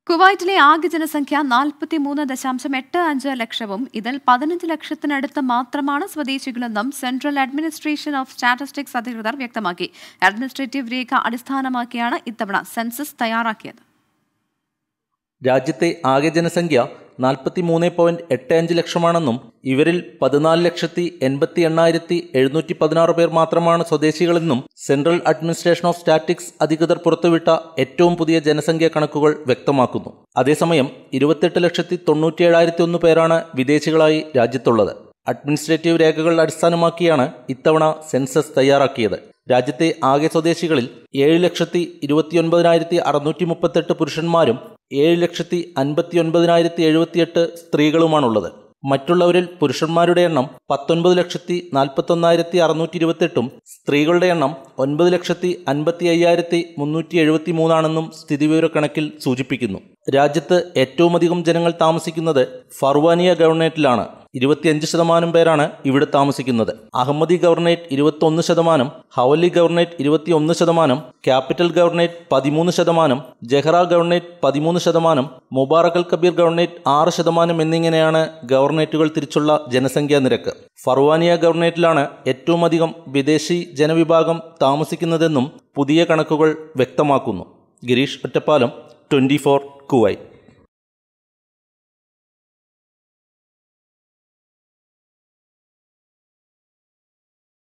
കുവൈറ്റിലെ ആകെ ജനസംഖ്യ നാൽപ്പത്തിമൂന്ന് ദശാംശം എട്ട് അഞ്ച് ലക്ഷവും ഇതിൽ പതിനഞ്ച് ലക്ഷത്തിനടുത്ത് മാത്രമാണ് സ്വദേശികളെന്നും സെൻട്രൽ അഡ്മിനിസ്ട്രേഷൻ ഓഫ് സ്റ്റാറ്റിസ്റ്റിക്സ് അധികൃതർ വ്യക്തമാക്കി അഡ്മിനിസ്ട്രേറ്റീവ് രേഖ അടിസ്ഥാനമാക്കിയാണ് ഇത്തവണ സെൻസസ് തയ്യാറാക്കിയത് രാജ്യത്തെ ആകെ ജനസംഖ്യ നാൽപ്പത്തി മൂന്ന് പോയിന്റ് എട്ട് അഞ്ച് ലക്ഷമാണെന്നും ഇവരിൽ പതിനാല് ലക്ഷത്തി എൺപത്തി എണ്ണായിരത്തി എഴുന്നൂറ്റി പതിനാറ് പേർ മാത്രമാണ് സ്വദേശികളെന്നും സെൻട്രൽ അഡ്മിനിസ്ട്രേഷൻ ഓഫ് സ്റ്റാറ്റിക്സ് അധികൃതർ പുറത്തുവിട്ട ഏറ്റവും പുതിയ ജനസംഖ്യാ കണക്കുകൾ വ്യക്തമാക്കുന്നു അതേസമയം ഇരുപത്തെട്ട് ലക്ഷത്തി തൊണ്ണൂറ്റിയേഴായിരത്തി ഒന്ന് പേരാണ് വിദേശികളായി രാജ്യത്തുള്ളത് അഡ്മിനിസ്ട്രേറ്റീവ് രേഖകൾ അടിസ്ഥാനമാക്കിയാണ് ഇത്തവണ സെൻസസ് തയ്യാറാക്കിയത് രാജ്യത്തെ ആകെ സ്വദേശികളിൽ ഏഴ് ലക്ഷത്തി ഇരുപത്തിയൊൻപതിനായിരത്തി അറുന്നൂറ്റി മുപ്പത്തെട്ട് പുരുഷന്മാരും ഏഴ് ലക്ഷത്തി അൻപത്തി ഒൻപതിനായിരത്തി എഴുപത്തിയെട്ട് സ്ത്രീകളുമാണുള്ളത് മറ്റുള്ളവരിൽ പുരുഷന്മാരുടെ എണ്ണം പത്തൊൻപത് ലക്ഷത്തി നാൽപ്പത്തൊന്നായിരത്തി അറുന്നൂറ്റി ഇരുപത്തെട്ടും സ്ത്രീകളുടെ എണ്ണം ഒൻപത് ലക്ഷത്തി അൻപത്തി അയ്യായിരത്തി മുന്നൂറ്റി എഴുപത്തി മൂന്നാണെന്നും സ്ഥിതിവിവരക്കണക്കിൽ സൂചിപ്പിക്കുന്നു രാജ്യത്ത് ഏറ്റവും അധികം ജനങ്ങൾ താമസിക്കുന്നത് ഫർവാനിയ ഗവർണേറ്റിലാണ് ഇരുപത്തിയഞ്ച് ശതമാനം പേരാണ് ഇവിടെ താമസിക്കുന്നത് അഹമ്മദി ഗവർണേറ്റ് ഇരുപത്തൊന്ന് ശതമാനം ഹവലി ഗവർണേറ്റ് ഇരുപത്തിയൊന്ന് ശതമാനം ക്യാപിറ്റൽ ഗവർണേറ്റ് പതിമൂന്ന് ശതമാനം ജഹ്റ ഗവർണേറ്റ് പതിമൂന്ന് ശതമാനം മുബാറക് അൽ കബീർ ഗവർണേറ്റ് ആറ് ശതമാനം എന്നിങ്ങനെയാണ് ഗവർണേറ്റുകൾ തിരിച്ചുള്ള ജനസംഖ്യാ നിരക്ക് ഫർവാനിയ ഗവർണേറ്റിലാണ് ഏറ്റവും അധികം വിദേശി ജനവിഭാഗം താമസിക്കുന്നതെന്നും പുതിയ കണക്കുകൾ വ്യക്തമാക്കുന്നു Girish Ottapalam twenty four Kuwait